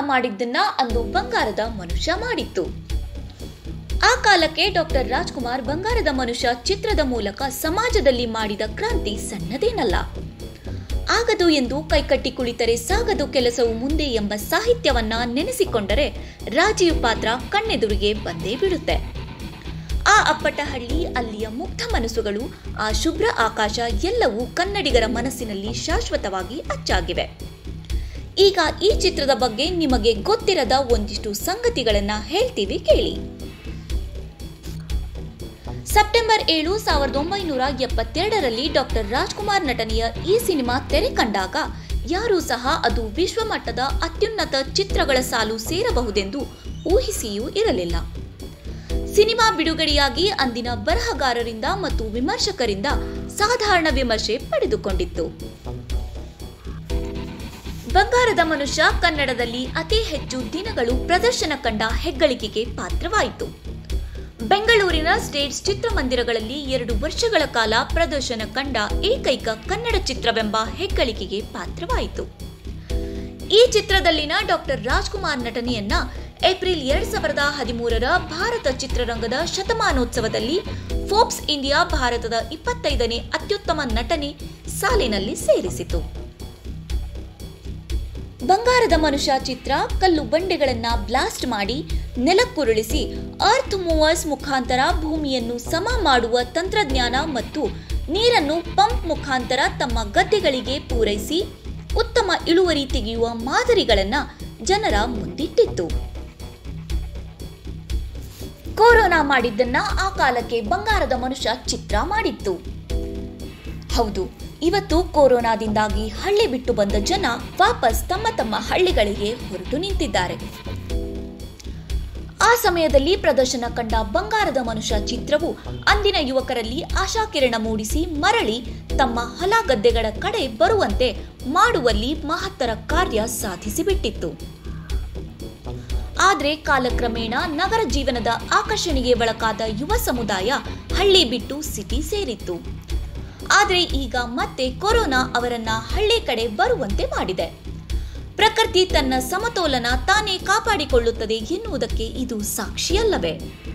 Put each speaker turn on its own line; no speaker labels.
ಮಾಡಿದ್ದನ್ನ ಅಂದು ಬಂಗಾರದ ಮನುಷ್ಯ ಮಾಡಿತ್ತು ಆ ಕಾಲಕ್ಕೆ ಡಾಕ್ಟರ್ ರಾಜ್ಕುಮಾರ್ ಬಂಗಾರದ ಮನುಷ್ಯ ಚಿತ್ರದ ಮೂಲಕ ಸಮಾಜದಲ್ಲಿ ಮಾಡಿದ ಕ್ರಾಂತಿ ಸಣ್ಣದೇನಲ್ಲ ಆಗದು ಎಂದು ಕೈಕಟ್ಟಿ ಕುಳಿತರೆ ಸಾಗದು ಕೆಲಸವು ಮುಂದೆ ಎಂಬ ಸಾಹಿತ್ಯವನ್ನ ನೆನೆಸಿಕೊಂಡರೆ ರಾಜೀವ್ ಪಾತ್ರ ಕಣ್ಣೆದುರಿಗೆ ಬಂದೇ ಬಿಡುತ್ತೆ ಆ ಅಪ್ಪಟಹಳ್ಳಿ ಅಲ್ಲಿಯ ಮುಗ್ಧ ಮನಸ್ಸುಗಳು ಆ ಶುಭ್ರ ಆಕಾಶ ಎಲ್ಲವೂ ಕನ್ನಡಿಗರ ಮನಸ್ಸಿನಲ್ಲಿ ಶಾಶ್ವತವಾಗಿ ಅಚ್ಚಾಗಿವೆ ಈಗ ಈ ಚಿತ್ರದ ಬಗ್ಗೆ ನಿಮಗೆ ಗೊತ್ತಿರದ ಒಂದಿಷ್ಟು ಸಂಗತಿಗಳನ್ನ ಹೇಳ್ತೀವಿ ಕೇಳಿ ಸೆಪ್ಟೆಂಬರ್ ಏಳು ಸಾವಿರದ ಒಂಬೈನೂರ ಎಪ್ಪತ್ತೆರಡರಲ್ಲಿ ಡಾಕ್ಟರ್ ರಾಜ್ಕುಮಾರ್ ನಟನೆಯ ಈ ಸಿನಿಮಾ ತೆರೆ ಕಂಡಾಗ ಯಾರೂ ಸಹ ಅದು ವಿಶ್ವಮಟ್ಟದ ಅತ್ಯುನ್ನತ ಚಿತ್ರಗಳ ಸಾಲು ಸೇರಬಹುದೆಂದು ಊಹಿಸಿಯೂ ಇರಲಿಲ್ಲ ಸಿನಿಮಾ ಬಿಡುಗಡೆಯಾಗಿ ಅಂದಿನ ಬರಹಗಾರರಿಂದ ಮತ್ತು ವಿಮರ್ಶಕರಿಂದ ಸಾಧಾರಣ ವಿಮರ್ಶೆ ಪಡೆದುಕೊಂಡಿತ್ತು ಬಂಗಾರದ ಮನುಷ್ಯ ಕನ್ನಡದಲ್ಲಿ ಅತಿ ಹೆಚ್ಚು ದಿನಗಳು ಪ್ರದರ್ಶನ ಕಂಡ ಹೆಗ್ಗಳಿಕೆಗೆ ಪಾತ್ರವಾಯಿತು ಬೆಂಗಳೂರಿನ ಸ್ಟೇಟ್ಸ್ ಚಿತ್ರಮಂದಿರಗಳಲ್ಲಿ ಎರಡು ವರ್ಷಗಳ ಕಾಲ ಪ್ರದರ್ಶನ ಕಂಡ ಏಕೈಕ ಕನ್ನಡ ಚಿತ್ರವೆಂಬ ಹೆಗ್ಗಳಿಕೆಗೆ ಪಾತ್ರವಾಯಿತು ಈ ಚಿತ್ರದಲ್ಲಿನ ಡಾಕ್ಟರ್ ರಾಜ್ಕುಮಾರ್ ನಟನೆಯನ್ನ ಏಪ್ರಿಲ್ ಎರಡ್ ಸಾವಿರದ ಹದಿಮೂರರ ಭಾರತ ಚಿತ್ರರಂಗದ ಶತಮಾನೋತ್ಸವದಲ್ಲಿ ಫೋರ್ಬ್ಸ್ ಇಂಡಿಯಾ ಭಾರತದ ಇಪ್ಪತ್ತೈದನೇ ಅತ್ಯುತ್ತಮ ನಟನೆ ಸಾಲಿನಲ್ಲಿ ಸೇರಿಸಿತು ಬಂಗಾರದ ಮನುಷ್ಯ ಚಿತ್ರ ಕಲ್ಲು ಬಂಡೆಗಳನ್ನ ಬ್ಲಾಸ್ಟ್ ಮಾಡಿ ನೆಲಕ್ಕುರುಳಿಸಿ ಅರ್ತ್ ಮೂವರ್ಸ್ ಮುಖಾಂತರ ಭೂಮಿಯನ್ನು ಸಮ ಮಾಡುವ ತಂತ್ರಜ್ಞಾನ ಮತ್ತು ನೀರನ್ನು ಪಂಪ್ ಮುಖಾಂತರ ತಮ್ಮ ಗದ್ದೆಗಳಿಗೆ ಪೂರೈಸಿ ಉತ್ತಮ ಇಳುವರಿ ತೆಗೆಯುವ ಮಾದರಿಗಳನ್ನ ಜನರ ಮುಂದಿಟ್ಟಿತ್ತು ಕೊರೋನಾ ಮಾಡಿದ್ದನ್ನ ಆ ಕಾಲಕ್ಕೆ ಬಂಗಾರದ ಮನುಷ್ಯ ಚಿತ್ರ ಮಾಡಿತ್ತು ಹೌದು ಇವತ್ತು ಕೊರೋನಾದಿಂದಾಗಿ ಹಳ್ಳಿ ಬಿಟ್ಟು ಬಂದ ಜನ ವಾಪಸ್ ತಮ್ಮ ತಮ್ಮ ಹಳ್ಳಿಗಳಿಗೆ ಹೊರಟು ನಿಂತಿದ್ದಾರೆ ಆ ಸಮಯದಲ್ಲಿ ಪ್ರದರ್ಶನ ಕಂಡ ಬಂಗಾರದ ಮನುಷ್ಯ ಚಿತ್ರವು ಅಂದಿನ ಯುವಕರಲ್ಲಿ ಆಶಾಕಿರಣ ಮೂಡಿಸಿ ಮರಳಿ ತಮ್ಮ ಹೊಲ ಗದ್ದೆಗಳ ಕಡೆ ಬರುವಂತೆ ಮಾಡುವಲ್ಲಿ ಮಹತ್ತರ ಕಾರ್ಯ ಸಾಧಿಸಿಬಿಟ್ಟಿತ್ತು ಆದರೆ ಕಾಲಕ್ರಮೇಣ ನಗರ ಜೀವನದ ಆಕರ್ಷಣೆಗೆ ಒಳಗಾದ ಯುವ ಸಮುದಾಯ ಹಳ್ಳಿ ಬಿಟ್ಟು ಸಿಟಿ ಸೇರಿತ್ತು ಆದರೆ ಈಗ ಮತ್ತೆ ಕೊರೋನಾ ಅವರನ್ನ ಹಳ್ಳಿ ಕಡೆ ಬರುವಂತೆ ಮಾಡಿದೆ ಪ್ರಕೃತಿ ತನ್ನ ಸಮತೋಲನ ತಾನೇ ಕಾಪಾಡಿಕೊಳ್ಳುತ್ತದೆ ಎನ್ನುವುದಕ್ಕೆ ಇದು ಸಾಕ್ಷಿಯಲ್ಲವೇ